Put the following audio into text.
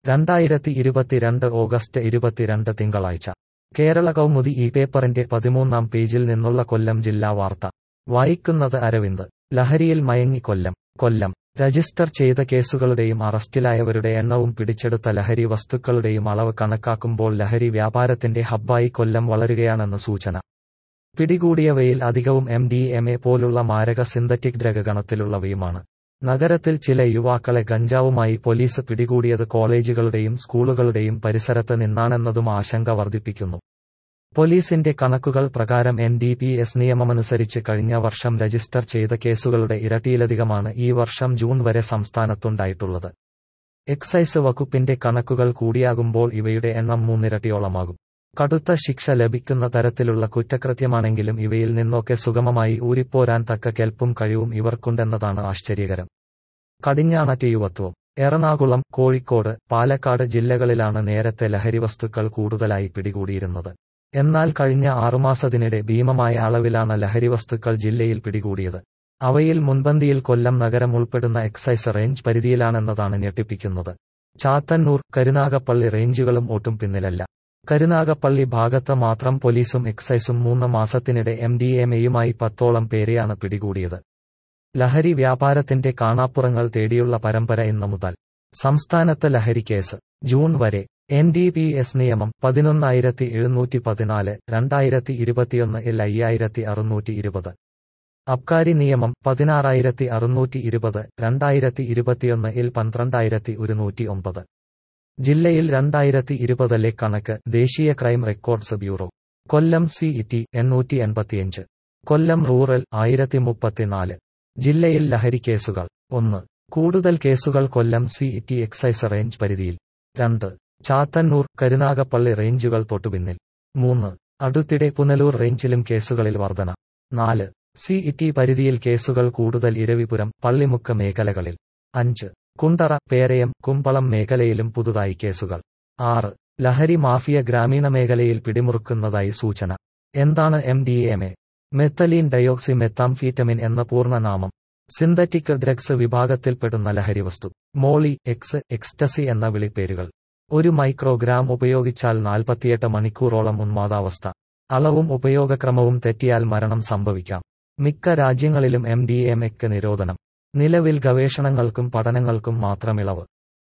രണ്ടായിരത്തി ഇരുപത്തിരണ്ട് ഓഗസ്റ്റ് ഇരുപത്തിരണ്ട് തിങ്കളാഴ്ച കേരള കൗമുദി ഈ പേപ്പറിന്റെ പതിമൂന്നാം പേജിൽ നിന്നുള്ള കൊല്ലം ജില്ലാ വാർത്ത വായിക്കുന്നത് അരവിന്ദ് ലഹരിയിൽ മയങ്ങി കൊല്ലം കൊല്ലം രജിസ്റ്റർ ചെയ്ത കേസുകളുടെയും അറസ്റ്റിലായവരുടെ എണ്ണവും പിടിച്ചെടുത്ത ലഹരി വസ്തുക്കളുടെയും അളവ് കണക്കാക്കുമ്പോൾ ലഹരി വ്യാപാരത്തിന്റെ ഹബ്ബായി കൊല്ലം വളരുകയാണെന്ന് സൂചന പിടികൂടിയവയിൽ അധികവും എം ഡി എം എ പോലുള്ള മാരക സിന്തറ്റിക് ഡ്രഗ് ഗണത്തിലുള്ളവയുമാണ് നഗരത്തിൽ ചില യുവാക്കളെ ഗഞ്ചാവുമായി പോലീസ് പിടികൂടിയത് കോളേജുകളുടെയും സ്കൂളുകളുടെയും പരിസരത്ത് നിന്നാണെന്നതും ആശങ്ക വർദ്ധിപ്പിക്കുന്നു പോലീസിന്റെ കണക്കുകൾ പ്രകാരം എൻ ഡി പി എസ് നിയമമനുസരിച്ച് കഴിഞ്ഞ വർഷം രജിസ്റ്റർ ചെയ്ത കേസുകളുടെ ഇരട്ടിയിലധികമാണ് ഈ വർഷം ജൂൺ വരെ സംസ്ഥാനത്തുണ്ടായിട്ടുള്ളത് എക്സൈസ് വകുപ്പിന്റെ കണക്കുകൾ കൂടിയാകുമ്പോൾ ഇവയുടെ എണ്ണം മൂന്നിരട്ടിയോളമാകും കടുത്ത ശിക്ഷ ലഭിക്കുന്ന തരത്തിലുള്ള കുറ്റകൃത്യമാണെങ്കിലും ഇവയിൽ നിന്നൊക്കെ സുഗമമായി ഊരിപ്പോരാൻ തക്ക കെൽപ്പും കഴിവും ഇവർക്കുണ്ടെന്നതാണ് ആശ്ചര്യകരം കടിഞ്ഞാണറ്റ് യുവത്വം എറണാകുളം കോഴിക്കോട് പാലക്കാട് ജില്ലകളിലാണ് നേരത്തെ ലഹരിവസ്തുക്കൾ കൂടുതലായി പിടികൂടിയിരുന്നത് എന്നാൽ കഴിഞ്ഞ ആറുമാസത്തിനിടെ ഭീമമായ അളവിലാണ് ലഹരിവസ്തുക്കൾ ജില്ലയിൽ പിടികൂടിയത് അവയിൽ മുൻപന്തിയിൽ കൊല്ലം നഗരം ഉൾപ്പെടുന്ന എക്സൈസ് റേഞ്ച് പരിധിയിലാണെന്നതാണ് ഞെട്ടിപ്പിക്കുന്നത് ചാത്തന്നൂർ കരുനാഗപ്പള്ളി റേഞ്ചുകളും ഒട്ടും പിന്നിലല്ല കരുനാഗപ്പള്ളി ഭാഗത്ത് മാത്രം പോലീസും എക്സൈസും മൂന്ന് മാസത്തിനിടെ എം ഡി എം എയുമായി പത്തോളം പേരെയാണ് പിടികൂടിയത് ലഹരി വ്യാപാരത്തിന്റെ കാണാപ്പുറങ്ങൾ തേടിയുള്ള പരമ്പര ഇന്ന് മുതൽ സംസ്ഥാനത്ത് ലഹരി കേസ് ജൂൺ വരെ എൻ ഡി പി എസ് നിയമം പതിനൊന്നായിരത്തി എഴുന്നൂറ്റി പതിനാല് രണ്ടായിരത്തി ഇരുപത്തിയൊന്ന് ഇൽ അയ്യായിരത്തി അറുന്നൂറ്റി ഇരുപത് അബ്കാരി നിയമം പതിനാറായിരത്തി അറുന്നൂറ്റി ഇരുപത് രണ്ടായിരത്തി ഇരുപത്തിയൊന്ന് ഇൽ പന്ത്രണ്ടായിരത്തി ഒരുന്നൂറ്റി ഒമ്പത് ജില്ലയിൽ രണ്ടായിരത്തി ഇരുപതിലെ കണക്ക് ദേശീയ crime records bureau Kollam city എണ്ണൂറ്റി എൺപത്തിയഞ്ച് കൊല്ലം റൂറൽ ആയിരത്തി മുപ്പത്തിനാല് ജില്ലയിൽ ലഹരി കേസുകൾ ഒന്ന് കൂടുതൽ കേസുകൾ Kollam city excise range പരിധിയിൽ രണ്ട് ചാത്തന്നൂർ കരുനാഗപ്പള്ളി റേഞ്ചുകൾ തൊട്ടുപിന്നിൽ മൂന്ന് അടുത്തിടെ പുനലൂർ റേഞ്ചിലും കേസുകളിൽ വർധന നാല് സി ഇറ്റി പരിധിയിൽ കേസുകൾ കൂടുതൽ ഇരവിപുരം പള്ളിമുക്ക് മേഖലകളിൽ അഞ്ച് കുണ്ടറ പേരയം കുമ്പളം മേഖലയിലും പുതുതായി കേസുകൾ ആറ് ലഹരി മാഫിയ ഗ്രാമീണ മേഖലയിൽ പിടിമുറുക്കുന്നതായി സൂചന എന്താണ് M D M A methylene dioxy methamphetamine എന്ന പൂർണ്ണനാമം സിന്തറ്റിക് ഡ്രഗ്സ് വിഭാഗത്തിൽപ്പെടുന്ന ലഹരിവസ്തു മോളി എക്സ് എക്സ്റ്റസി എന്ന വിളിപ്പേരുകൾ ഒരു മൈക്രോഗ്രാം ഉപയോഗിച്ചാൽ നാൽപ്പത്തിയെട്ട് മണിക്കൂറോളം ഉന്മാദാവസ്ഥ അളവും ഉപയോഗക്രമവും തെറ്റിയാൽ മരണം സംഭവിക്കാം മിക്ക രാജ്യങ്ങളിലും എം ഡി എം എക്ക് നിരോധനം നിലവിൽ ഗവേഷണങ്ങൾക്കും പഠനങ്ങൾക്കും മാത്രം ഇളവ്